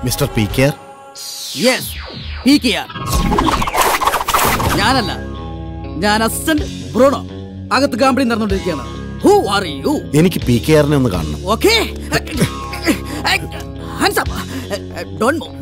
Mister P K R yes P K R ഞാനല്ല ഞാൻ assistant Bruno അകത്ത് കാമ്പടി നടന്നുകൊണ്ടിരിക്കുകയാണ് ഹൂ ആർ യു എനിക്ക് പി കെ ആറിനെ ഒന്ന് കാണണം okay hands up don't move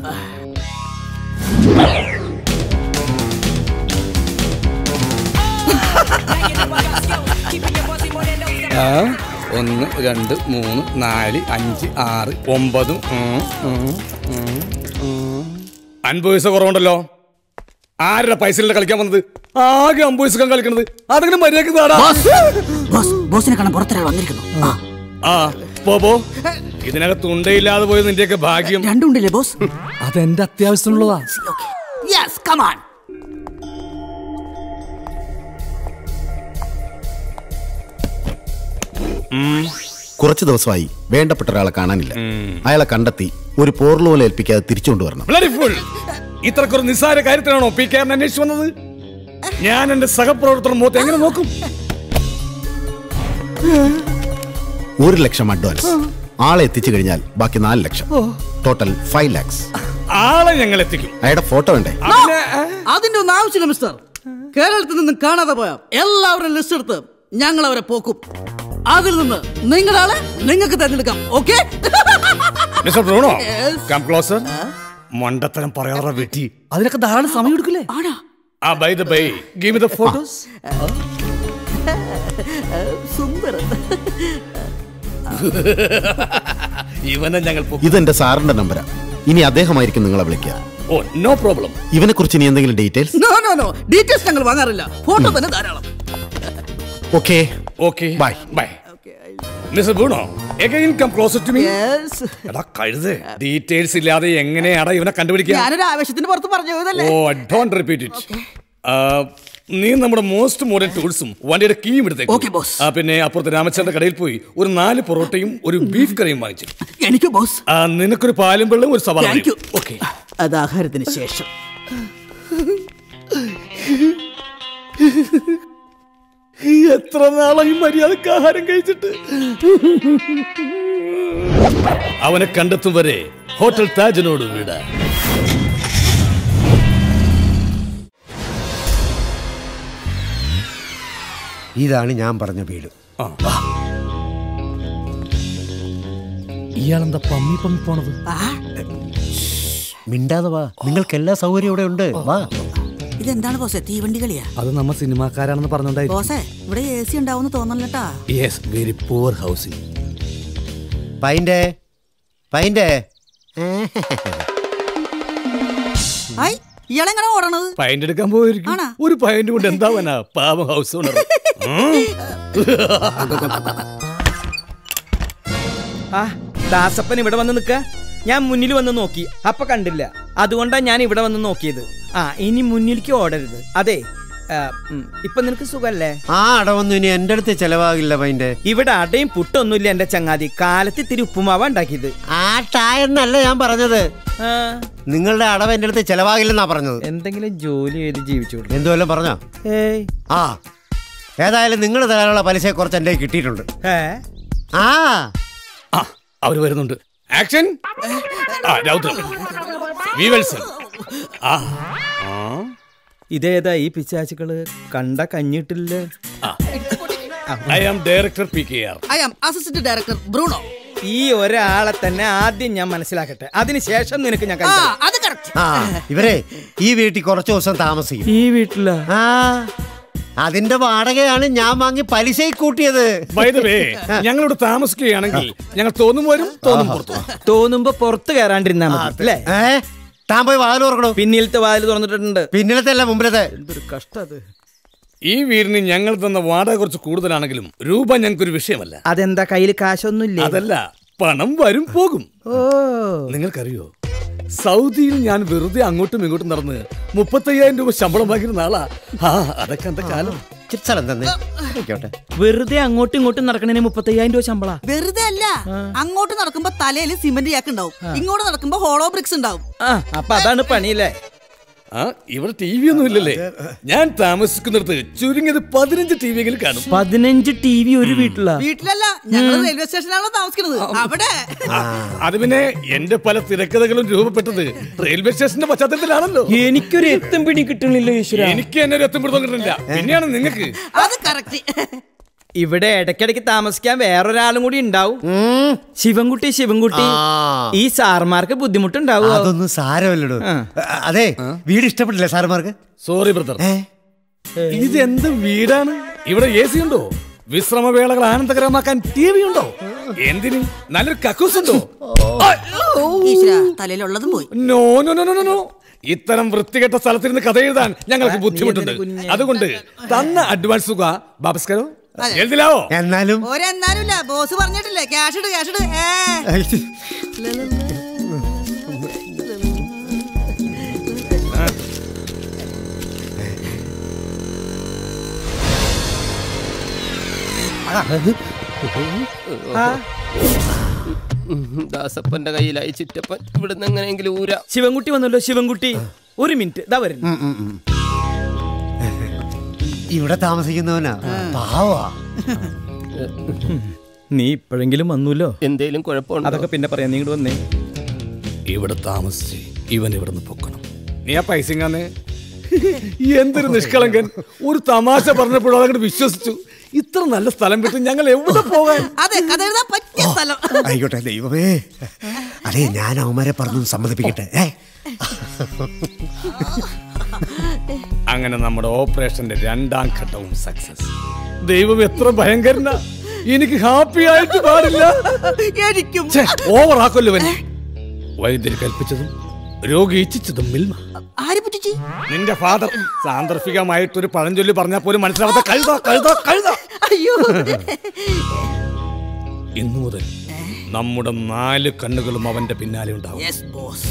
ആ, ഒന്ന് രണ്ട് മൂന്ന് നാല് അഞ്ച് ആറ് ഒമ്പതും ഉം, ഉം, ഉം, ഉം. അൻപത് പൈസ കുറവുണ്ടല്ലോ ആരുടെ പൈസ കളിക്കാൻ വന്നത് ആകെ അമ്പത് പൈസ കളിക്കണത് അതെങ്ങനെ മര്യാദക്ക് താടാ ബോസ് ബോസിനെ കാണാൻ പുറത്തൊരാൾ വന്നിരിക്കുന്നു ആ, ആ പോ പോ ഇതിനകത്ത് ഉണ്ടയില്ലാതെ പോയത് നിന്റെയൊക്കെ ഭാഗ്യം രണ്ടുണ്ടല്ലേ ബോസ് അതെന്റെ അത്യാവശ്യമുള്ളതാ യെസ് കമാൺ കുറച്ച് ദിവസമായി വേണ്ടപ്പെട്ട ഒരാളെ കാണാനില്ല അയാളെ കണ്ടെത്തി ഒരു പോർലോല ഏൽപ്പിക്കാതെ തിരിച്ചുകൊണ്ടുവരണം Bloody fool! ഇത്രക്കൊരു നിസ്സാര കാര്യത്തിനാണോ പി കെ അന്വേഷിച്ചു വന്നത് ഞാൻ എന്റെ സഹപ്രവർത്തകർ മുഖത്ത് എങ്ങനെ നോക്കും ഒരു ലക്ഷം അഡ്വാൻസ് ആളെ എത്തിച്ചു കഴിഞ്ഞാൽ ബാക്കി നാല് ലക്ഷം ടോട്ടൽ ഫൈവ് ലാക്സ് ആളെ ഞങ്ങൾ എത്തിക്കും അയാളുടെ ഫോട്ടോ വേണ്ടേ അതിന് അതിന്റെ ഒന്നും ആവശ്യമില്ല മിസ്റ്റർ കേരളത്തിൽ നിന്ന് കാണാതെ പോയ എല്ലാവരും ലിസ്റ്റ് എടുത്ത് ഞങ്ങൾ അവരെ പോക്കും അതിൽ നിന്ന് നിങ്ങളുടെ ആളെ നിങ്ങൾക്ക് തിരഞ്ഞെടുക്കാം okay mister Bruno Yes. Come closer മണ്ടത്തരം പറയാറ വെട്ടി അതിനൊക്കെ ധാരാളം സമയം എടുക്കില്ലേ ആണോ ആ bye the bye give the photos സുന്ദരൻ ഇവനെ ഞങ്ങൾ പൊക്കും. ഇതെന്റെ സാറിന്റെ നമ്പരാ ഇനി അദ്ദേഹമായിരിക്കും നിങ്ങളെ വിളിക്കുക ഓ നോ പ്രോബ്ലം ഇവനെ കുറിച്ച് ഇനി എന്തെങ്കിലും details no no no details ഞങ്ങൾ വാങ്ങാറില്ല ഫോട്ടോ തന്നെ ധാരാളം okay okay Bye. Bye mister Bruno again come closer to me yes എടാ കഴുത് ഡീറ്റെയിൽസ് ഇല്ലാതെ എങ്ങനെയാടാ ഇവനെ കണ്ടുപിടിക്കുക ഞാനൊരു ആവേശത്തിന് പുറത്ത് പറഞ്ഞു പോയതല്ലേ ഓ ഡോണ്ട് റിപ്പീറ്റ് ഇറ്റ് നീ നമ്മുടെ മോസ്റ്റ് മോഡേൺ ടൂൾസും വണ്ടിയുടെ കീയും എടുത്തേക്ക് Okay, boss. ആ പിന്നെ അപ്പുറത്ത് രാമചന്ദ്ര കടയിൽ പോയി ഒരു നാല് പൊറോട്ടയും ഒരു ബീഫ് കറിയും വാങ്ങിച്ചു എനിക്ക് ബോസ് ആ, നിനക്കൊരു പാലും വെള്ളം ഒരു സവാള താങ്ക് യു ഓക്കെ അത് ആഹാരത്തിന് ശേഷം എത്ര നാളായി മര്യാദക്ക് ആഹാരം കഴിച്ചിട്ട് അവനെ കണ്ടെത്തും വരെ ഹോട്ടൽ താജിനോട് വീട് ഇതാണ് ഞാൻ പറഞ്ഞ വീട് ഇയാളെന്താ പമ്മി പമ്മി പോണത് മിണ്ടാതെ വാ നിങ്ങൾക്ക് എല്ലാ സൗകര്യം ഇവിടെ ഉണ്ട് വാ ഇതെന്താണ് ബോസേ തീവണ്ടി കളിയാ അത് നമ്മ സിനിമാക്കാരാണെന്ന് പറഞ്ഞോണ്ടായിരിക്കും ബോസേ ഇവിടെ എ സി ഉണ്ടാവും തോന്നല്ലട്ടാ യെസ് വെരി പൂർ ഹൗസിംഗ് പൈൻ്റെ പൈൻ്റെ ഐ ഇയാളെങ്ങനെ ഓടണത് പൈൻ്റ് എടുക്കാൻ പോയിരിക്കും ആണോ? ഒരു പൈൻ്റ് കൊണ്ട് എന്താവനാ പാവം ഹൗസ് ഓണർ ആ ദാസപ്പൻ ഇവിടെ വന്ന് നിക്ക ഞാൻ മുന്നിൽ വന്ന് നോക്കി അപ്പൊ കണ്ടില്ല അതുകൊണ്ടാ ഞാൻ ഇവിടെ വന്ന് നോക്കിയത് ആ ഇനി മുന്നിലേക്ക് ഓടരുത് അതെ ആ, ഉം, ഇപ്പൊ നിനക്ക് സുഖല്ലേ ആ അടവൊന്നും ഇനി എൻ്റെ അടുത്ത് ചെലവാകില്ല പൈൻ്റെ ഇവിടെ അടയും പുട്ടൊന്നുമില്ല എന്റെ ചങ്ങാതി കാലത്ത് ഇത്തിരി ഉപ്പുമാവ ഉണ്ടാക്കിയത് ആ ടായെന്നല്ല ഞാൻ പറഞ്ഞത് ആ, നിങ്ങളുടെ അടവ് എൻ്റെ അടുത്ത് ചെലവാകില്ലെന്നാ പറഞ്ഞത് എന്തെങ്കിലും ജോലി ചെയ്ത് ജീവിച്ചോളൂ എന്തുവല്ലോ പറഞ്ഞോ ഏയ് ആ ഏതായാലും നിങ്ങൾ തരാനുള്ള പലിശ കുറച്ച് എൻ്റെ കയ്യിൽ കിട്ടിയിട്ടുണ്ട് ഏ ആ ആ അവർ വരുന്നുണ്ട് ആക്ഷൻ ആ രൗദ്രം വിവത്സൻ ആ ആ ഇതേതാ ഈ പിച്ചാച്ചുക്കള് കണ്ട കഞ്ഞിട്ടില്ലേ I am director P K R I am assistant director Bruno ഈ ഒരാളെ തന്നെ ആദ്യം ഞാൻ മനസ്സിലാക്കട്ടെ അതിനുശേഷം നിനക്ക് ഞാൻ ആ കണ്ടു അത് കറക്റ്റ് ആ ഇവരെ ഈ വീട്ടിൽ കുറച്ച് ദിവസം താമസിക്കും ഈ വീട്ടിലാ ആ അതിന്റെ വാടകയാണ് ഞാൻ വാങ്ങി പലിശയിൽ കൂട്ടിയത് ബൈ ദ വേ ഞങ്ങളിവിടെ താമസിക്കുകയാണെങ്കിൽ ഞങ്ങൾ തോന്നും വരും തോന്നും പുറത്തു തോന്നുമ്പോ പുറത്ത് കയറാണ്ടിരുന്നാ മതി അല്ലേ ഏ താൻ പോയി വാതിൽ തുറക്കണോ പിന്നിലത്തെ വാതിൽ തുറന്നിട്ടുണ്ട് പിന്നിലത്തെ അല്ല മുമ്പിലത്തെ എന്തൊരു കഷ്ടം അത് ഈ വീടിന് ഞങ്ങൾ തന്ന വാടക കുറച്ച് കൂടുതലാണെങ്കിലും രൂപ ഞങ്ങൾക്കൊരു വിഷയമല്ല അതെന്താ കയ്യിൽ കാശൊന്നുമില്ല അതല്ല പണം വരും പോകും ഓ നിങ്ങൾക്കറിയോ സൗദിയിൽ ഞാൻ വെറുതെ അങ്ങോട്ടും ഇങ്ങോട്ടും നടന്ന് മുപ്പത്തയ്യായിരം രൂപ ശമ്പളം വാങ്ങിയിരുന്ന ആളാ ആ അതൊക്കെ എന്റെ കാലം ഇച്ചിരി സ്ഥലം തന്നെ ആയിക്കോട്ടെ വെറുതെ അങ്ങോട്ടും ഇങ്ങോട്ടും നടക്കണേന് മുപ്പത്തയ്യായിരം രൂപ ശമ്പള വെറുതെ അല്ല അങ്ങോട്ട് നടക്കുമ്പോ തലയിൽ സിമന്റ് ചാക്ക് ഉണ്ടാവും ഇങ്ങോട്ട് നടക്കുമ്പോ ഹോളോ ബ്രിക്സ് ഉണ്ടാവും ആ അപ്പൊ അതാണ് പണിയില്ലേ ആ ഇവിടെ ടി വി ഒന്നും ഇല്ലല്ലേ ഞാൻ താമസിക്കുന്നിടത്ത് ചുരുങ്ങിയത് പതിനഞ്ച് ടി വിയെങ്കിലും കാണും പതിനഞ്ച് ടി വി ഒരു വീട്ടിലാ വീട്ടിലല്ല ഞങ്ങൾ റെയിൽവേ സ്റ്റേഷനിലാണല്ലോ താമസിക്കുന്നത് അവിടെ അത് പിന്നെ എന്റെ പല തിരക്കഥകളും രൂപപ്പെട്ടത് റെയിൽവേ സ്റ്റേഷന്റെ പശ്ചാത്തലത്തിലാണല്ലോ എനിക്കൊരു എത്തും പിടി കിട്ടണില്ല ഈശ്വര എനിക്ക് എന്നെ ഒരു എത്തും കിട്ടുന്നില്ല പിന്നെയാണ് നിങ്ങൾക്ക് അത് കറക്റ്റ് ഇവിടെ ഇടയ്ക്കിടയ്ക്ക് താമസിക്കാൻ വേറൊരാളും കൂടി ഉണ്ടാവും ശിവൻകുട്ടി ശിവൻകുട്ടി ഈ സാർമാർക്ക് ബുദ്ധിമുട്ടുണ്ടാവോ അതൊന്നും സാരമല്ലടോ ആ. അതെ വീട് ഇഷ്ടപ്പെട്ടില്ല സാറന്മാർക്ക് സോറി ബ്രദർ ഏ ഇത് എന്ത് വീടാണ് ഇവിടെ എ സി ഉണ്ടോ വിശ്രമവേളകൾ ആനന്ദകരമാക്കാൻ ടി വി ഉണ്ടോ എന്തിന് നല്ലൊരു കക്കൂസ് ഉണ്ടോ ഈശ്വര തലയിലുള്ളതും പോയി no no no no no ഇത്തരം വൃത്തികെട്ട സ്ഥലത്തിരുന്ന് കഥ എഴുതാൻ ഞങ്ങൾക്ക് ബുദ്ധിമുട്ടുണ്ട് അതുകൊണ്ട് തന്ന അഡ്വാൻസ് തുക ബാബസ്കരോ എഴുതിലാവോ എന്നാലും ഒരെന്നാലുമില്ല ബോസ് പറഞ്ഞിട്ടില്ലേ ക്യാഷ് ഇട് ക്യാഷ് ഇട് ഏ ദാസപ്പന്റെ കയ്യിലായി ചിറ്റപ്പൻ ഇവിടുന്ന് എങ്ങനെയെങ്കിലും ഊരാ ശിവൻകുട്ടി വന്നല്ലോ ശിവൻകുട്ടി ഒരു മിനിറ്റ് ഇതാ വരുന്നു ഇവിടെ താമസിക്കുന്നവനാ പാവാ നീ ഇപ്പോഴെങ്കിലും വന്നൂല്ലോ എന്തേലും കുഴപ്പമുണ്ടോ അതൊക്കെ പിന്നെ പറയാം നീ ഇങ്ങോട്ട് വന്നേ ഇവിടെ താമസിച്ച് ഇവൻ ഇവിടെ നിന്ന് പൊക്കണം നീ ആ പൈസ ഇങ്ങാന്ന് എന്തൊരു നിഷ്കളങ്കൻ ഒരു തമാശ പറഞ്ഞപ്പോഴും അതങ്ങോട്ട് വിശ്വസിച്ചു ഇത്ര നല്ല സ്ഥലം വിട്ട് ഞങ്ങൾ എവിടെ പോകാൻ അതെ കഥ എഴുതാൻ പറ്റിയ സ്ഥലം ആയിക്കോട്ടെ ദൈവമേ അതെ ഞാൻ അവന്മാരെ പറഞ്ഞു സമ്മതിപ്പിക്കട്ടെ ഏ അങ്ങനെ നമ്മുടെ ഓപ്പറേഷന്റെ രണ്ടാം ഘട്ടവും സക്സസ് ദൈവം എത്ര ഭയങ്കരനാ എനിക്ക് ഹാപ്പി ആയിട്ട് പാടില്ല എനിക്കും ഓവർ ആക്കല്ലോ ഇവൻ വൈദ്യര് കൽപ്പിച്ചതും രോഗി ഇച്ഛിച്ചതും മിൽമ ആര് പറ്റിച്ച് നിന്റെ ഫാദർ സാന്ദർഭികമായിട്ടൊരു പഴഞ്ചൊല്ലി പറഞ്ഞാൽ പോലും മനസ്സിലാവാത്ത കഴുത കഴുത കഴുത അയ്യോ ഇന്നു മുതൽ നമ്മുടെ നാല് കണ്ണുകളും അവന്റെ പിന്നാലെ ഉണ്ടാവും യെസ് ബോസ്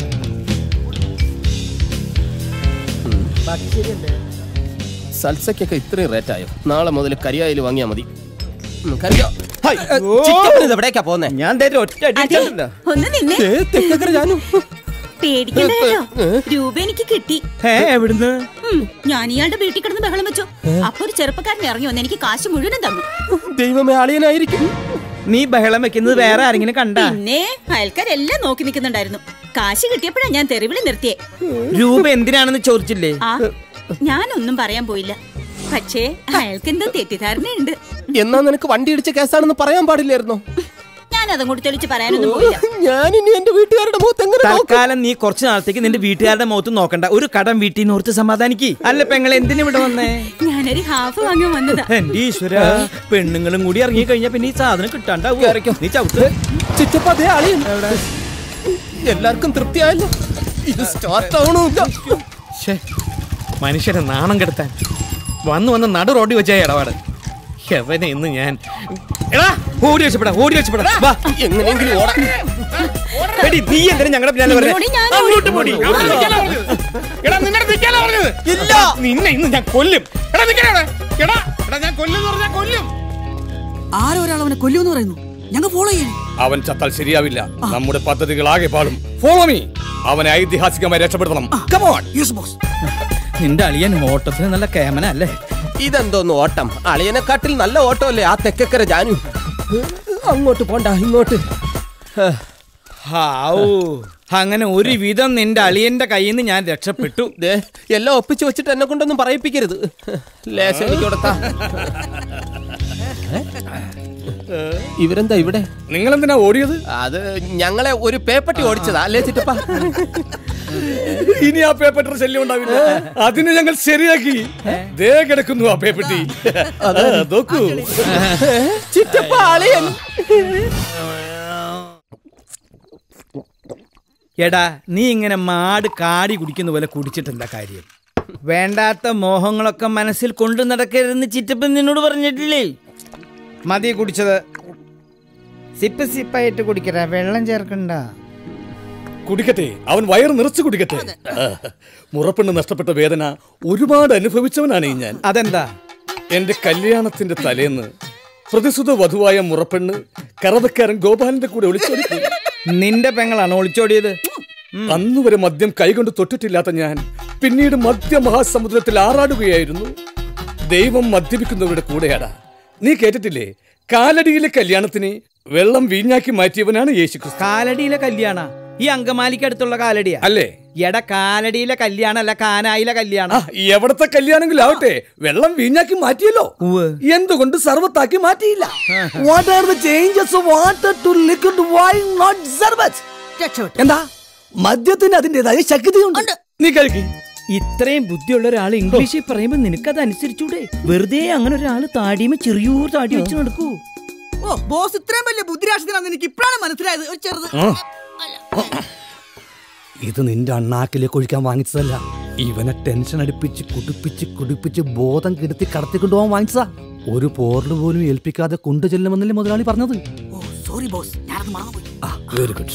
സൽസയ്ക്കൊക്കെ ഇത്രയും റേറ്റ് ആയോ നാളെ മുതൽ കരിയായിൽ വാങ്ങിയാ മതി ഉം, കരിയോ ഹൈ, ചിറ്റപ്പൻ ഇത് എവിടേക്കാ പോന്നെ ഞാൻ ദേ ഒരു ഒറ്റ അടി അതെ അടിച്ചിട്ടുണ്ടോ? ഒന്ന് നിന്നെ ഏ, തെക്കക്കര ഞാനും പേടിക്കണ്ട കേട്ടോ രൂപ എനിക്ക് കിട്ടി ഏ എവിടുന്ന് ഉം, ഞാൻ ഇയാളുടെ വീട്ടിൽ കിടന്ന് ബഹളം വെച്ചു അപ്പൊ ഒരു ചെറുപ്പക്കാരൻ ഇറങ്ങി വന്ന് എനിക്ക് കാശ് മുഴുവനും തന്നു ദൈവമേ അളിയനായിരിക്കും നീ ബഹളം വെക്കുന്നത് വേറെ ആരെങ്കിലും കണ്ടാ പിന്നെ അയൽക്കാരെല്ലാം നോക്കി നിൽക്കുന്നുണ്ടായിരുന്നു കാശ് കിട്ടിയപ്പോഴാ ഞാൻ തെരുവിളി നിർത്തിയേ രൂപ എന്തിനാണെന്ന് ചോദിച്ചില്ലേ ആ ഞാനൊന്നും പറയാൻ പോയില്ല പക്ഷേ അയാൾക്ക് എന്തോ തെറ്റിദ്ധാരണയുണ്ട് എന്നാ നിനക്ക് വണ്ടി ഇടിച്ച കേസാണെന്ന് പറയാൻ പാടില്ലായിരുന്നോ ഞാൻ അതും കൂടി തെളിച്ച് പറയാനൊന്നും പോയില്ല ഞാൻ ഇനി എന്റെ വീട്ടുകാരുടെ മുഖത്ത് എങ്ങനെ നോക്കും? തൽക്കാലം നീ കുറച്ചു നാളത്തേക്ക് നിന്റെ വീട്ടുകാരുടെ മുഖത്ത് നോക്കണ്ട ഒരു കടം വീട്ടിൽ നിന്ന് ഓർത്ത് സമാധാനിക്ക് അല്ല പെങ്ങൾ എന്തിനു ഇവിടെ വന്നേ ഞാനൊരു ഹാഫ് വാങ്ങാൻ വന്നതാ എന്റെ ഈശ്വര പെണ്ണുങ്ങളും കൂടി ഇറങ്ങി കഴിഞ്ഞാ പിന്നെ ഈ സാധനം കിട്ടാണ്ടാവും കേറിക്കോ. നീ ചവിട്ട് ചിറ്റപ്പ അതേ അളിയൻ എല്ലാവർക്കും തൃപ്തിയായല്ലോ ഇത് സ്റ്റാർട്ട് ആവണമില്ല മനുഷ്യരെ നാണം കെടുത്താൻ വന്ന് വന്ന് നടു റോഡി വെച്ച ഇടപാട് എവനെ ഇന്ന് ഞാൻ എടാ ഓടി രക്ഷപ്പെടാ ഓടി രക്ഷപ്പെടാ വാ എങ്ങനെയെങ്കിലും ഓടാ എടി, നീ എന്തിനാ ഞങ്ങളുടെ പിന്നാലെ വരുന്നേ? നിന്നോട് ഞാൻ അങ്ങോട്ട് പോടി. എടാ നിന്നെ നിൽക്കാനാ പറഞ്ഞത് ഇല്ല നിന്നെ ഇന്ന് ഞാൻ കൊല്ലും എടാ നിൽക്കാനാ എടാ എടാ ഞാൻ കൊല്ലും പറഞ്ഞാൽ കൊല്ലും ആരോ ഒരാൾ അവനെ കൊല്ലുമെന്ന് പറയുന്നു ഞങ്ങൾ ഫോളോ ചെയ്യണം അവൻ ചത്താൽ ശരിയാവില്ല നമ്മുടെ പദ്ധതികൾ ആകെ പാടും ഫോളോ മീ അവനെ ഐതിഹാസികമായി രക്ഷപ്പെടുത്തണം കമോൺ യെസ് ബോസ് നിന്റെ അളിയൻ ഓട്ടത്തിന് നല്ല കേമന അല്ലേ ഇതെന്തോന്ന് ഓട്ടം അളിയനെക്കാട്ടിൽ നല്ല ഓട്ടമല്ലേ ആ തെക്കക്കര ജാനു അങ്ങോട്ട് പോണ്ട ഇങ്ങോട്ട് ഹേ, ഹാവൂ അങ്ങനെ ഒരു വിധം നിന്റെ അളിയന്റെ കയ്യിൽ നിന്ന് ഞാൻ രക്ഷപ്പെട്ടു ദേ എല്ലാം ഒപ്പിച്ചു വെച്ചിട്ട് എന്നെ കൊണ്ടൊന്നും പറയിപ്പിക്കരുത് ലേശം എനിക്ക് കൊടുത്താ ഇവരെന്താ ഇവിടെ നിങ്ങൾ എന്തിനാ ഓടിയത് അത് ഞങ്ങളെ ഒരു പേപ്പട്ടി ഓടിച്ചതാ അല്ലേ ചിറ്റപ്പ ഇനി ആ പേപ്പറ്റർ ശല്യം ഉണ്ടാവില്ല അതിനെ ഞങ്ങൾ ശരിയാക്കി ദേ കിടക്കുന്നു ആ പേപ്പട്ടി ആ, നോക്കൂ ചിറ്റപ്പ അളിയൻ എടാ നീ ഇങ്ങനെ മാട് കാടി കുടിക്കുന്ന പോലെ കുടിച്ചിട്ടെന്താ കാര്യം വേണ്ടാത്ത മോഹങ്ങളൊക്കെ മനസ്സിൽ കൊണ്ടു നടക്കരുതെന്ന് ചിറ്റപ്പൻ നിന്നോട് പറഞ്ഞിട്ടില്ലേ മതി കുടിച്ചത് സിപ്പ് സിപ്പായിട്ട് കുടിക്കട വെള്ളം ചേർക്കണ്ട കുടിക്കട്ടെ അവൻ വയറ് നിറച്ചു കുടിക്കട്ടെ ആ, മുറപ്പെണ്ണ് നഷ്ടപ്പെട്ട വേദന ഒരുപാട് അനുഭവിച്ചവനാണ് ഈ ഞാൻ അതെന്താ എന്റെ കല്യാണത്തിന്റെ തലേന്ന് പ്രതിസുത വധുവായ മുറപ്പെണ്ണ് കറവക്കാരൻ ഗോപാലന്റെ കൂടെ ഒളിച്ചോടിപ്പോയി നിന്റെ പെങ്ങളാണ് ഒളിച്ചോടിയത് അന്ന് വരെ മദ്യം കൈകൊണ്ട് തൊട്ടിട്ടില്ലാത്ത ഞാൻ പിന്നീട് മധ്യമഹാസമുദ്രത്തിൽ ആറാടുകയായിരുന്നു ദൈവം മദ്യപിക്കുന്നവരുടെ കൂടെയാടാ നീ കേട്ടിട്ടില്ലേ കാലടിയിലെ കല്യാണത്തിന് വെള്ളം വീഞ്ഞാക്കി മാറ്റിയവനാണ് യേശു ക്രിസ്തു കാലടിയിലെ കല്യാണ ഈ അങ്കമാലിക്ക് അടുത്തുള്ള കാലടിയാ അല്ലേ എടാ കാലടിയിലെ കല്യാണല്ല കാനായിലെ ആ കല്യാണം എവിടത്തെ കല്യാണെങ്കിലും ആവട്ടെ വെള്ളം വീഞ്ഞാക്കി മാറ്റിയല്ലോ ഉവ്വ്. എന്തുകൊണ്ട് സർവത്താക്കി മാറ്റിയില്ല what are the changes of water to liquid wine not സർബത്ത് രക്ഷപ്പെട്ടു എന്താ മദ്യത്തിന് അതിന്റേതായ ശക്തിയുണ്ട് നീ കഴിക്കി ഇത്രയും ബുദ്ധിയുള്ള ഒരാൾ ഇംഗ്ലീഷിൽ പറയുമ്പോ നിനക്കത് അനുസരിച്ചൂടെ വെറുതെ അങ്ങനെ ഒരാൾ താടിയുമ്പോ ചെറിയൊരു താടി വെച്ച് നടക്കൂ ഓ ബോസ് ഇത്രയും വലിയ ബുദ്ധിരാക്ഷത്തിനാന്ന് എനിക്ക് ഇപ്പോഴാണ് മനസ്സിലായത് ഒരു ചെറുത് ഇത് നിന്റെ അണ്ണാക്കിലേക്ക് ഒഴിക്കാൻ വാങ്ങിച്ചതല്ല ഇവനെ ടെൻഷൻ അടുപ്പിച്ച് കുടിപ്പിച്ച് കുടിപ്പിച്ച് ബോധം കെടുത്തി കടത്തിക്കൊണ്ടുപോകാൻ വാങ്ങിച്ചതാ ഒരു പോറിൽ പോലും ഏൽപ്പിക്കാതെ കൊണ്ടു ചെല്ലുമെന്നല്ലേ മുതലാളി പറഞ്ഞത് ഓ സോറി ബോസ് ഞാനത് മറന്നുപോയി വെരി ഗുഡ്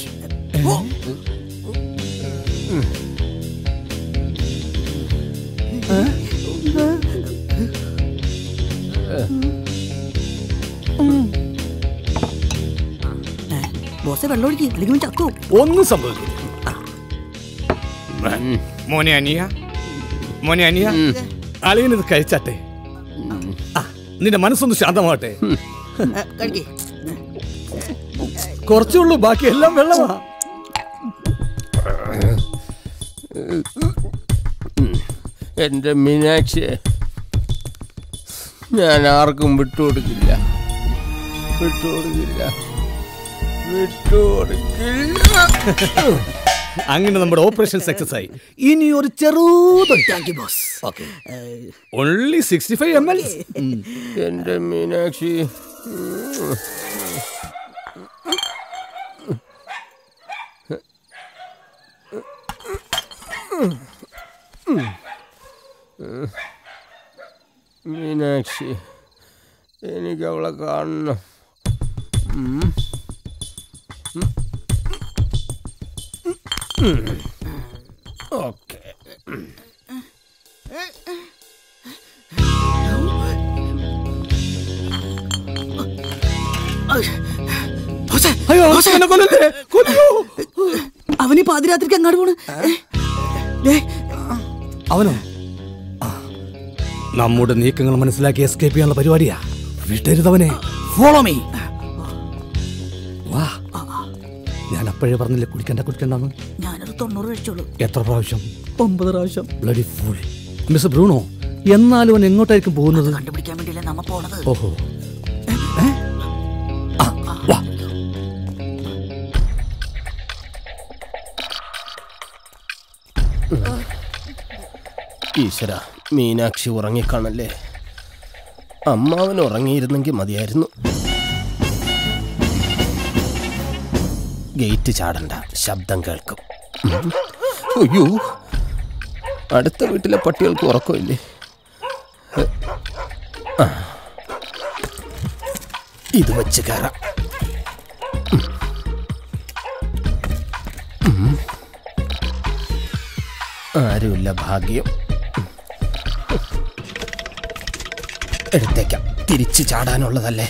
ബോസെ വെള്ളം ഒഴിക്കും അല്ലെങ്കിൽ ചക്കോ ഒന്നും സംഭവിക്കില്ല മോനെ അനിയ മോനെ അനിയ അളിയനിത് കഴിച്ചാട്ടെ ആ, നിന്റെ മനസ്സൊന്ന് ശാന്തമാവട്ടെ കഴിക്കേ കുറച്ചുള്ളൂ ബാക്കി എല്ലാം വെള്ളമാ എന്റെ മീനാക്ഷി ഞാൻ ആർക്കും വിട്ടുകൊടുക്കില്ല വിട്ടുകൊടുക്കില്ല വിട്ടുകൊടുക്കില്ല അങ്ങനെ നമ്മുടെ ഓപ്പറേഷൻ സക്സസ് ആയി ഇനി ഒരു ചെറുത് thank you boss only sixty five M L എന്റെ മീനാക്ഷി മീനാക്ഷി എനിക്ക് അവളെ കാണണം ഓക്കെ അവന് പാതിരാത്രിക്ക് അങ്ങാട് പോണ് ഏ, ദേ, അവനോ നമ്മുടെ നീക്കങ്ങൾ മനസ്സിലാക്കി എസ്കേപ്പ് ചെയ്യാനുള്ള പരിപാടിയാ വിട്ടരുതവനെ ഫോളോ മീ വാ ഞാൻ അപ്പോഴേ പറഞ്ഞില്ലേ കുടിക്കണ്ട കുടിക്കണ്ടെന്ന് ഞാനൊരു തൊണ്ണൂറ് കഴിച്ചോളൂ എത്ര പ്രാവശ്യം ഒമ്പത് പ്രാവശ്യം ബ്ലഡി ഫുൾ മിസ് ബ്രൂണോ എന്നാലും അവൻ എങ്ങോട്ടായിരിക്കും പോകുന്നത് കണ്ടുപിടിക്കാൻ വേണ്ടിയല്ലേ നമ്മ പോണത് ഓഹോ ഏ? ആ, വാ. ഈശ്വര മീനാക്ഷി ഉറങ്ങിക്കാണല്ലേ അമ്മാവൻ ഉറങ്ങിയിരുന്നെങ്കിൽ മതിയായിരുന്നു ഗേറ്റ് ചാടണ്ട ശബ്ദം കേൾക്കും ഉം. അയ്യോ അടുത്ത വീട്ടിലെ പട്ടികൾക്ക് ഉറക്കമില്ലേ ആ. ഇത് വെച്ച് കയറാം ഉം. ഉം. ആരുമില്ല ഭാഗ്യം എടുത്തേക്കാം തിരിച്ചു ചാടാനുള്ളതല്ലേ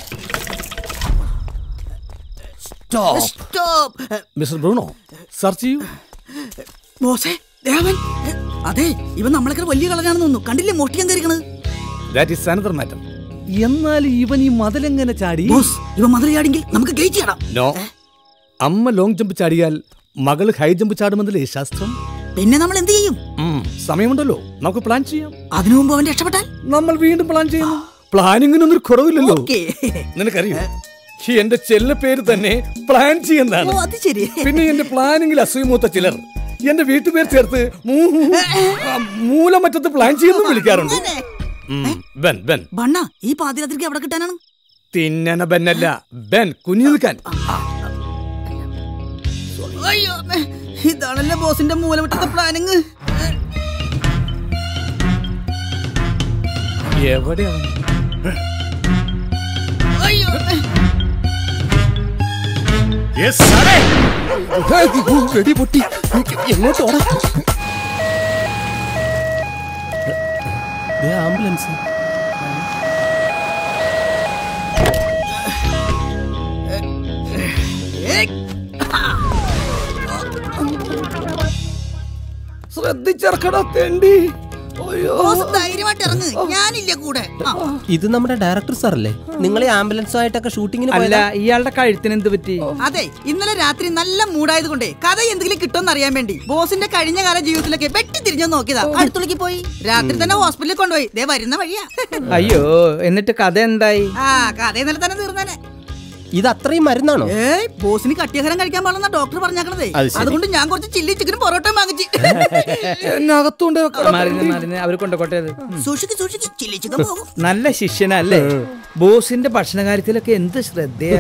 സ്റ്റോപ്പ് മിസ്റ്റർ ബ്രൂണോ സെർച്ച് ചെയ്യൂ ബോസേ ദേവൻ അതെ ഇവൻ നമ്മളൊക്കെ വലിയ കളഞ്ഞാണെന്ന് തോന്നുന്നു കണ്ടില്ലേ മോഷ്ടിക്കാൻ കയറിക്കണത് ദാറ്റ് ഈസ് അനദർ മാറ്റർ എന്നാൽ ഇവൻ ഈ മതിലെങ്ങനെ ചാടി ബോസ് ഇവൻ മതിൽ ചാടിങ്കിൽ നമുക്ക് ഗേറ്റ് ചെയ്യണം നോ അമ്മ ലോങ് ജമ്പ് ചാടിയാൽ മകള് ഹൈ ജമ്പ് ചാടുമെന്നല്ലേ ശാസ്ത്രം പിന്നെ നമ്മൾ എന്ത് ചെയ്യും ഉം, സമയമുണ്ടല്ലോ നമുക്ക് പ്ലാൻ ചെയ്യാം അതിനു മുമ്പ് അവൻ രക്ഷപ്പെട്ടാൽ നമ്മൾ വീണ്ടും പ്ലാൻ ചെയ്യുന്നു പ്ലാനിങ്ങിനൊന്നും ഒരു കുറവില്ലല്ലോ ഓക്കേ. നിനക്കറിയോ ഈ എന്റെ ചെല്ല പേര് തന്നെ പ്ലാൻ ഓ ചെയ്യുന്നതാണ് അത് ശരി പിന്നെ എന്റെ പ്ലാനിങ്ങിൽ അസൂയമൂത്ത ചിലർ എന്റെ വീട്ടുപേർ ചേർത്ത് മൂ- ആ, മൂലമറ്റത്ത് പ്ലാൻ ചെയ്യുന്നു വിളിക്കാറുണ്ട് ഉം, ബെൻ ബെൻ ബണ്ണ ഈ പാതിരാത്രിക്ക് എവിടെ കിട്ടാനാണ് തിന്നന ബെന്നല്ല ബെൻ കുഞ്ഞു നിൽക്കാൻ അയ്യോ അമ്മേ. ഇതാണല്ലേ ബോസിന്റെ മൂലവിട്ടത്തെ പ്ലാനിങ് എവിടെയാണ് അയ്യോ അമ്മേ. വെടി പൊട്ടി എങ്ങോട്ടോടാ ആംബുലൻസ് ശ്രദ്ധിച്ചിറക്കടാ തെണ്ടി ബോസ് ധൈര്യമായിട്ട് ഇറങ്ങ് ഞാനില്ല കൂടെ ആ. ഇത് നമ്മുടെ ഡയറക്ടർ സാറല്ലേ നിങ്ങളെ ആംബുലൻസുമായിട്ടൊക്കെ ഷൂട്ടിങ്ങിന് അല്ല പോയതാ ഇയാളുടെ കഴുത്തിന് എന്ത് പറ്റി അതെ ഇന്നലെ രാത്രി നല്ല മൂടായത് കൊണ്ടേ കഥ എന്തെങ്കിലും കിട്ടുമെന്ന് അറിയാൻ വേണ്ടി ബോസിന്റെ കഴിഞ്ഞ കാല ജീവിതത്തിലൊക്കെ വെട്ടി തിരിഞ്ഞു നോക്കിയതാ അടുത്തുള്ളിക്ക് പോയി രാത്രി തന്നെ ഹോസ്പിറ്റലിൽ കൊണ്ടുപോയി ദേ വരുന്ന വഴിയാ അയ്യോ എന്നിട്ട് കഥ എന്തായി ആ കഥ ഇന്നലെ തന്നെ തീർന്നേനെ ഇത് അത്രയും മരുന്നാണോ ഏയ് ബോസിന് കട്ടിയഹരം കഴിക്കാൻ പാടില്ലെന്ന ഡോക്ടർ പറഞ്ഞേക്കണതേ അത് ശരി. അതുകൊണ്ട് ഞാൻ കുറച്ച് ചില്ലി ചിക്കനും പൊറോട്ടയും വാങ്ങിച്ച് എന്നെ അകത്തുണ്ട് മരുന്ന് മരുന്ന് അവർ കൊണ്ടുപോട്ടെ അത് സൂക്ഷിക്ക് സൂക്ഷിക്ക് ചില്ലി ചിക്കൻ പോകും നല്ല ശിഷ്യനല്ലേ ബോസിന്റെ ഭക്ഷണ കാര്യത്തിലൊക്കെ എന്ത് ശ്രദ്ധയാ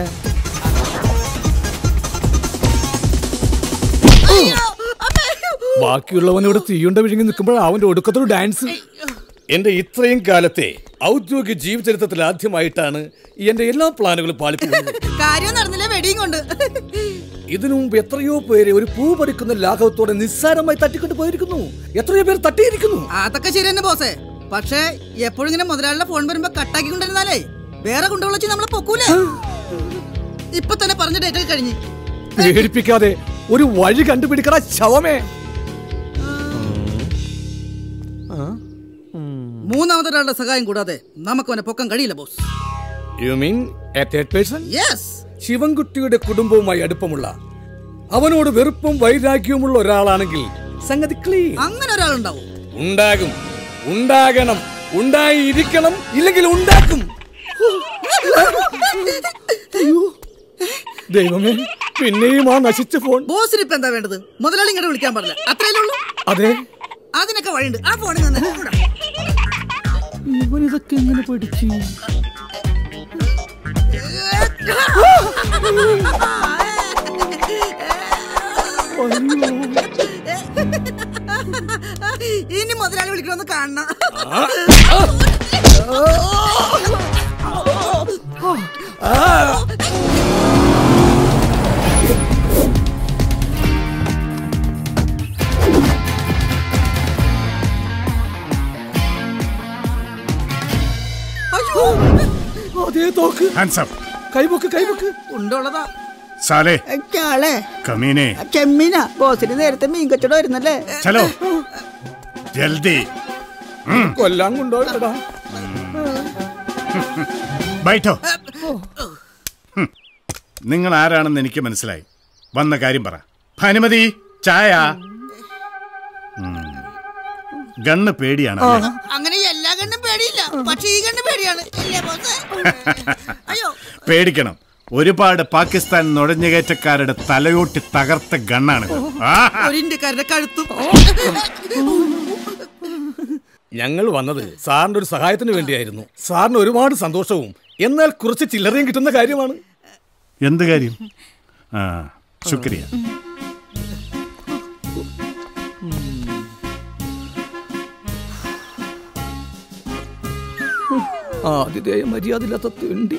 ബാക്കിയുള്ളവൻ ഇവിടെ തീയുണ്ട വിഴുങ്ങി നിൽക്കുമ്പോൾ അവന്റെ ഒടുക്കത്തൊരു ഡാൻസ് എന്റെ ഇത്രയും കാലത്തെ ഔദ്യോഗിക ജീവചരിത്രത്തിൽ ആദ്യമായിട്ടാണ് എന്റെ എല്ലാ പ്ലാനുകളും പാളിപ്പോകുന്നത് കാര്യം നടന്നില്ല വെടിയും കൊണ്ട് ഇതിനു മുമ്പ് എത്രയോ പേരെ ഒരു പൂ പറിക്കുന്ന ലാഘവത്തോടെ നിസ്സാരമായി തട്ടിക്കൊണ്ട് പോയിരിക്കുന്നു എത്രയോ പേർ തട്ടിയിരിക്കുന്നു അതൊക്കെ ശരി തന്നെ ബോസേ പക്ഷേ എപ്പോഴും ഇങ്ങനെ മുതലാളിയുടെ ഫോൺ വരുമ്പോ കട്ടാക്കി കൊണ്ടിരുന്നാലേ വേറെ കൊണ്ടുവിളിച്ച് നമ്മളെ പൊക്കൂലേ ഇപ്പൊ തന്നെ പറഞ്ഞ ഡേറ്റ് കഴിഞ്ഞ് പേടിപ്പിക്കാതെ ഒരു വഴി കണ്ടുപിടിക്കണ ശവമേ മൂന്നാമതൊരാളുടെ സഹായം കൂടാതെ നമുക്ക് അവനെ പൊക്കാൻ കഴിയില്ല boss you mean a third person yes ശിവൻകുട്ടിയുടെ കുടുംബവുമായി അടുപ്പമുള്ള അവനോട് വെറുപ്പും വൈരാഗ്യവുമുള്ള ഒരാളാണെങ്കിൽ സംഗതി ക്ലീൻ അങ്ങനെ ഒരാളുണ്ടാവും ഉണ്ടാകും ഉണ്ടാകണം ഉണ്ടായിരിക്കണം ഇല്ലെങ്കിൽ ഉണ്ടാക്കും ദൈവമേ പിന്നെയും ആ നശിച്ച ഫോൺ ബോസിന് ഇപ്പൊ എന്താ വേണ്ടത് മുതലാളി ഇങ്ങോട്ട് വിളിക്കാൻ പാടില്ല അത്രയല്ലേ ഉള്ളൂ അതെ അതിനൊക്കെ വഴിയുണ്ട് ആ ഫോണിൽ നിന്ന് ഇങ്ങോട്ട്. ഇവനിതൊക്കെ എങ്ങനെ പഠിച്ചു ഇനി മുതലാളി വിളിക്കണമെന്ന് കാണണം അയ്യോ അതേ തോക്ക് ഹാൻഡ്സ് അപ്പ് കൈബുക്ക് കൈബുക്ക് ഉണ്ടുള്ളതാ സാലേ ചാളെ കമീനെ ചെമ്മീന ബോസിന് നേരത്തെ മീൻ കച്ചവടം വരുന്നല്ലേ ചലോ ജൽദി കൊല്ലാൻ കൊണ്ടുപോയിട്ടാ ബൈഠോ ഹും. നിങ്ങൾ ആരാണെന്ന് എനിക്ക് മനസ്സിലായി വന്ന കാര്യം പറ ഭാനുമതി ചായ ഉം. ഗണ്ണ് പേടിയാണ് അല്ലേ? അങ്ങനെ എല്ലാ കണ്ണും പേടിയില്ല പക്ഷെ ഈ കണ്ണും പേടിയാണ് ഇല്ലേ ബോസ് അയ്യോ പേടിക്കണം ഒരുപാട് പാകിസ്ഥാൻ നുഴഞ്ഞുകയറ്റക്കാരുടെ തലയോട്ടി തകർത്ത ഗണ്ണാണ് ഒരു ഇന്ത്യക്കാരുടെ കഴുത്തും ഞങ്ങൾ വന്നത് സാറിന്റെ ഒരു സഹായത്തിന് വേണ്ടിയായിരുന്നു സാറിന് ഒരുപാട് സന്തോഷവും എന്നാൽ കുറച്ച് ചില്ലറയും കിട്ടുന്ന കാര്യമാണ് എന്ത് കാര്യം ആ ശുക്രിയ ആതിഥേയ മര്യാദയില്ലാത്ത തെണ്ടി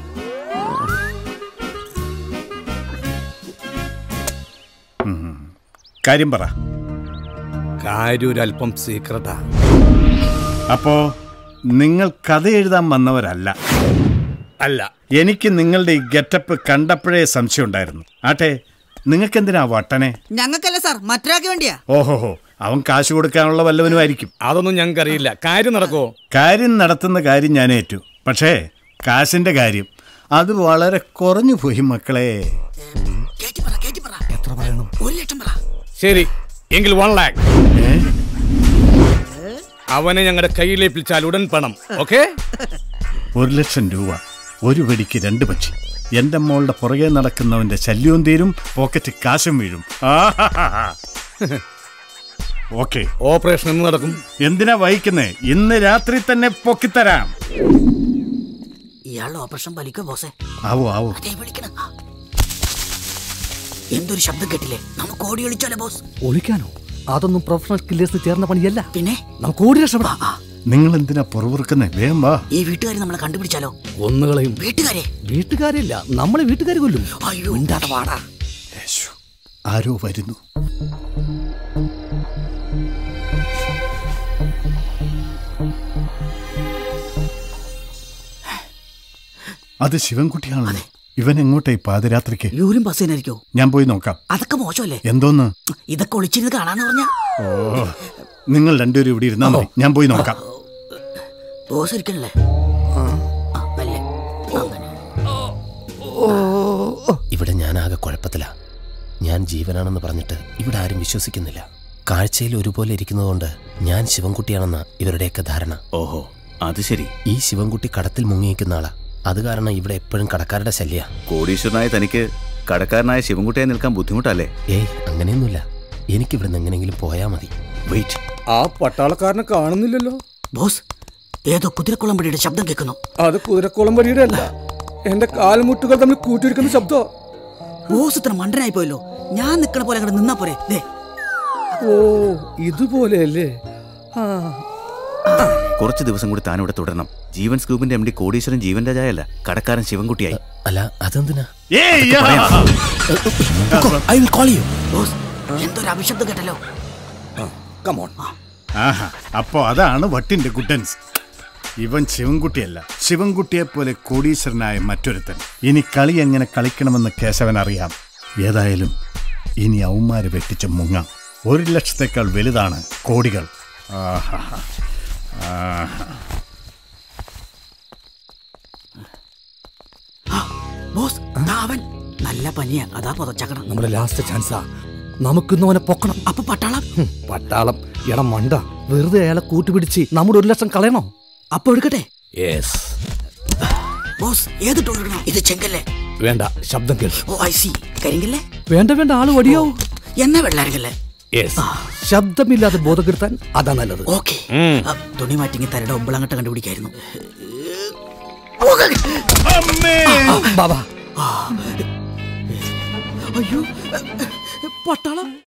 കാര്യം പറ കാര്യം ഒരല്പം സീക്രട്ടാ അപ്പോ നിങ്ങൾ കഥ എഴുതാൻ വന്നവരല്ല അല്ല എനിക്ക് നിങ്ങളുടെ ഈ ഗെറ്റപ്പ് കണ്ടപ്പോഴേ സംശയം ഉണ്ടായിരുന്നു ആട്ടെ നിങ്ങൾക്ക് എന്തിനാ വട്ടനെ ഞങ്ങൾക്കല്ല സാർ മറ്റൊരാൾക്ക് വേണ്ടിയാ ഓഹോഹോ അവൻ കാശ് കൊടുക്കാനുള്ള വല്ലവനുമായിരിക്കും അതൊന്നും ഞങ്ങൾക്കറിയില്ല കാര്യം നടക്കോ കാര്യം നടത്തുന്ന കാര്യം ഞാൻ ഏറ്റു പക്ഷേ കാശിന്റെ കാര്യം അത് വളരെ കുറഞ്ഞു പോയി മക്കളെ കേറ്റി പറ കേറ്റി പറ എത്ര പറയണം ഒരു ലക്ഷം പറ ശരി എങ്കിൽ വൺ ലാക്ക് ഏ? അവനെ ഞങ്ങളുടെ കയ്യിലേൽപ്പിച്ചാൽ ഉടൻ പണം ഓക്കെ ഒരു ലക്ഷം രൂപ ഒരു വെടിക്ക് രണ്ട് പക്ഷി എന്റെ മോളുടെ പുറകെ നടക്കുന്നവന്റെ ശല്യവും തീരും പോക്കറ്റ് കാശും വീഴും ഓക്കെ ഓപ്പറേഷൻ എന്ന് നടക്കും എന്തിനാ വഹിക്കുന്നേ ഇന്ന് രാത്രി തന്നെ പൊക്കിത്തരാം ഇയാളുടെ ഓപ്പറേഷൻ വലിക്കോ ബോസേ ആവോ ആവോ അതേ വിളിക്കണം ആ. എന്തൊരു ശബ്ദം കേട്ടില്ലേ നമുക്ക് ഓടി ഒളിച്ചാലോ ബോസ് ഒളിക്കാനോ അതൊന്നും പ്രൊഫഷണൽ കില്ലേഴ്സ് ചേർന്ന പണിയല്ല പിന്നെ നമുക്ക് ഓടി രക്ഷപ്പെടാം നിങ്ങൾ എന്തിനാ പുറവുറുക്കുന്നേ വേഗം വാ ഈ വീട്ടുകാർ നമ്മളെ കണ്ടുപിടിച്ചാലോ ഒന്നുകളെയും വീട്ടുകാരെ വീട്ടുകാരില്ല നമ്മളെ വീട്ടുകാർ കൊല്ലും അയ്യോ വാടാ യേശു, ആരോ വരുന്നു അത് ശിവൻകുട്ടിയാണല്ലോ ഇവൻ എങ്ങോട്ടാ ഈ പാതിരാത്രിക്ക് യൂരും ബസ്സിനായിരിക്കോ ഞാൻ പോയി നോക്കാം അതൊക്കെ മോശമല്ലേ എന്തോന്ന് ഇതൊക്കെ ഒളിച്ചിരുന്ന് കാണാന്ന് പറഞ്ഞ ഓ നിങ്ങൾ രണ്ടുപേരും ഇവിടെ ഇരുന്നാ മതി ഞാൻ പോയി നോക്കാം ബോസ് ഇരിക്കണല്ലേ ഇവിടെ ഞാൻ ആകെ കുഴപ്പത്തിലാ ഞാൻ ജീവനാണെന്ന് പറഞ്ഞിട്ട് ഇവിടെ ആരും വിശ്വസിക്കുന്നില്ല കാഴ്ചയിൽ ഒരുപോലെ ഇരിക്കുന്നതുകൊണ്ട് ഞാൻ ശിവൻകുട്ടിയാണെന്ന ഇവരുടെയൊക്കെ ധാരണ ഓഹോ അത് ശരി ഈ ശിവൻകുട്ടി കടത്തിൽ മുങ്ങിയിരിക്കുന്ന ആളാ അത് കാരണം ഇവിടെ എപ്പോഴും കടക്കാരുടെ ശല്യ കോടീശ്വരനായ തനിക്ക് കടക്കാരനായ ശിവൻകുട്ടിയെ നിൽക്കാൻ ബുദ്ധിമുട്ടല്ലേ ഏയ് അങ്ങനെയൊന്നുമില്ല എനിക്കിവിടെ എങ്ങനെയെങ്കിലും പോയാ മതി വെയിറ്റ് ആ പട്ടാളക്കാരനെ കാണുന്നില്ലല്ലോ ബോസ് ഏതോ കുതിരക്കുളമ്പടിയുടെ ശബ്ദം കേൾക്കുന്നു അത് കുതിരക്കോളം വഴിയുടെ അല്ല എന്റെ കാൽമുട്ടുകൾ തമ്മിൽ കൂട്ടിയിരിക്കുന്ന ശബ്ദം ബോസ് ഇത്ര മണ്ടനായി പോയല്ലോ ഞാൻ നിക്കണ പോലെ അങ്ങോട്ട് നിന്നാ പോരെ ദേ ഓ ഇതുപോലെയല്ലേ ആ കുറച്ച് ദിവസം കൂടി താൻ ഇവിടെ തുടരണം ജീവൻ സ്കൂബിന്റെ എം ഡി കോടീശ്വരൻ ജീവൻ രാജായല്ല കടക്കാരൻ ശിവൻകുട്ടിയായി അല്ല അതെന്തിനാ I will call you boss എന്തൊരു അഭിശബ്ദം കേട്ടല്ലോ കമോൺ ആഹാ അപ്പോ അതാണ് വട്ടിന്റെ ഗുഡൻസ് ഇവൻ ശിവൻകുട്ടിയല്ല ശിവൻകുട്ടിയെ പോലെ കോടീശ്വരനായ മറ്റൊരുത്തൻ ഇനി കളി എങ്ങനെ കളിക്കണമെന്ന് കേശവൻ അറിയാം ഏതായാലും ഇനി ഔമാര് വെട്ടിച്ച് മുങ്ങാം ഒരു ലക്ഷത്തേക്കാൾ വലുതാണ് കോടികൾ ആഹാ ആഹാ ബോസ് ദാ അവൻ നല്ല പനിയാ അതാ പുതച്ചക്കണം നമ്മുടെ ലാസ്റ്റ് ചാൻസാ നമുക്കിന്ന് അവനെ പൊക്കണം അപ്പൊ പട്ടാളം ഹും, പട്ടാളം എടാ മണ്ട വെറുതെ അയാളെ കൂട്ടുപിടിച്ച് നമ്മുടെ ഒരു ലക്ഷം കളയണോ അപ്പൊ എടുക്കട്ടെ യെസ് ബോസ് ഏത് ടോൾ എടുക്കണം ഇത് ചെങ്കല്ലേ വേണ്ട ശബ്ദം കേൾ ഓ ഐ സി കരിങ്കല്ലേ വേണ്ട വേണ്ട ആള് വടിയാവും എന്നാ വെള്ളാരിക്കല്ലേ യെസ് ശബ്ദമില്ലാതെ ബോധം കെടുത്താൻ അതാ നല്ലത് ഓക്കെ തുണി മാറ്റിങ്ങി തരയുടെ ഒമ്പളങ്ങട്ട് കണ്ടുപിടിക്കായിരുന്നു ബാബാ അയ്യോ പട്ടാളം